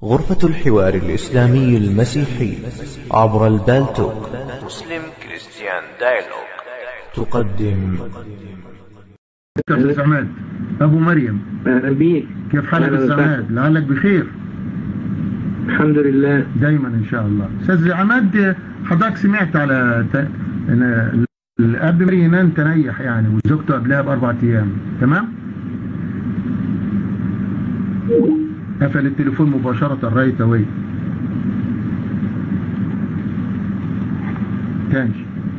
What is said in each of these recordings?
غرفة الحوار الإسلامي المسيحي عبر البالتوك مسلم كريستيان دايلوج تقدم دكتور أستاذ عماد أبو مريم أهلا بيك كيف حالك أهلا أستاذ وسهلا. عماد لعلك بخير الحمد لله دايما إن شاء الله أستاذ عماد حضرتك سمعت على ت... إن الأب مريم تنيح يعني وزوجته قبلها بأربع أيام تمام قفل التليفون مباشرة رايت أواي تاني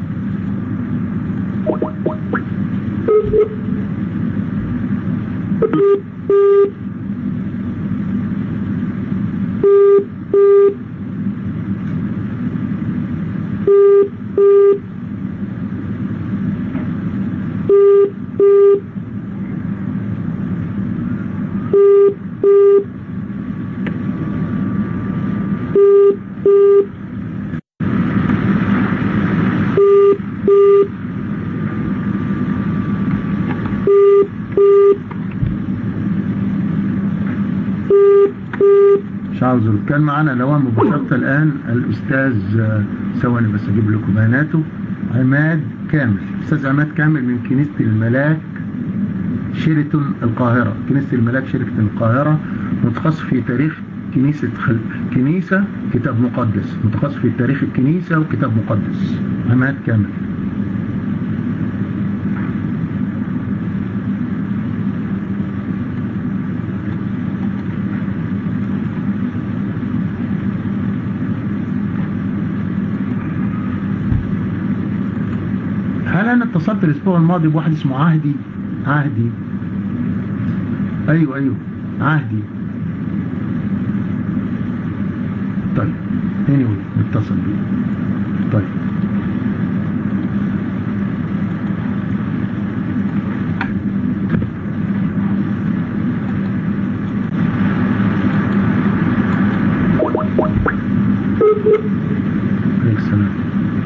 مش عاوز أقول. كان معانا لوان مباشرة الآن الأستاذ آه، ثواني بس أجيب لكم بياناته عماد كامل أستاذ عماد كامل من كنيسة الملاك شيرتون القاهرة كنيسة الملاك شيرتون القاهرة متخصص في تاريخ كنيسة خل... كنيسة كتاب مقدس متخصص في تاريخ الكنيسة وكتاب مقدس عماد كامل هل انا اتصلت الاسبوع الماضي بواحد اسمه عهدي عهدي ايوه ايوه عهدي طيب anyway نتصل بيه طيب عليك السلام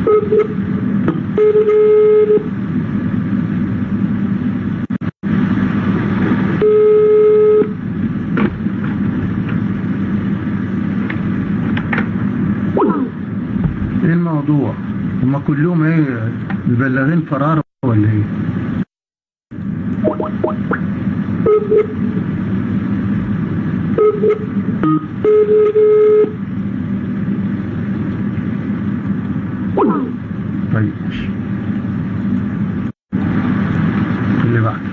ايه الموضوع هما كلهم ايه مبلغين فرار ولا ايه طيب ماشي اللي بعده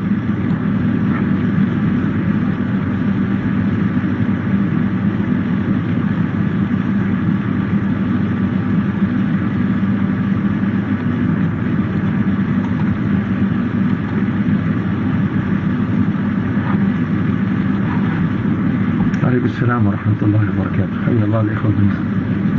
عليكم السلام ورحمة الله وبركاته حيا الله الإخوة المسلمين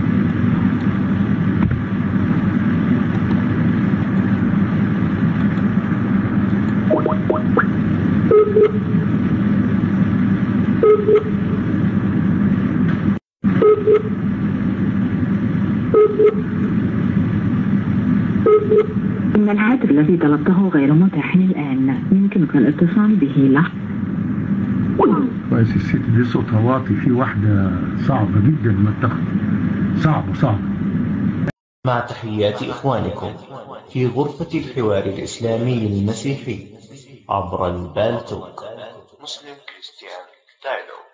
إن الهاتف الذي طلبته غير متاح الآن يمكنك الاتصال به له كويس الست دي صوتها واطي في واحدة صعبة جدا ما تاخد صعبة صعبة مع تحيات إخوانكم في غرفة الحوار الإسلامي المسيحي عبر البالتوك مسلم كريستيان دايلوج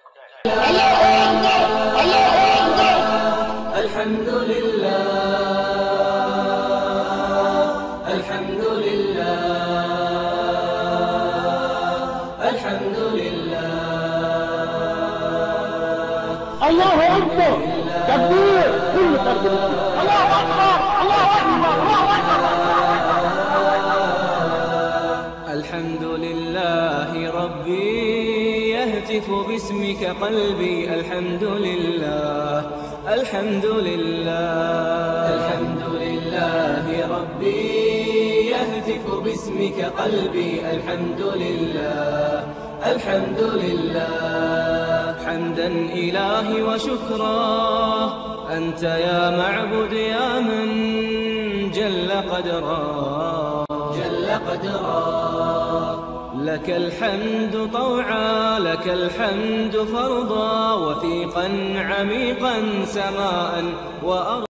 الحمد لله الحمد لله الحمد لله الله اكبر تكبير كل فرد مسلم الله اكبر الله اكبر الله اكبر الحمد لله ربي يهتف باسمك قلبي الحمد لله الحمد لله الحمد لله ربي يهتف باسمك قلبي الحمد لله الحمد لله حمدا إلهي وشكرا أنت يا معبد يا من جل قدرا جل قدرا لك الحمد طوعا لك الحمد فرضا وثيقا عميقا سماء وأرضا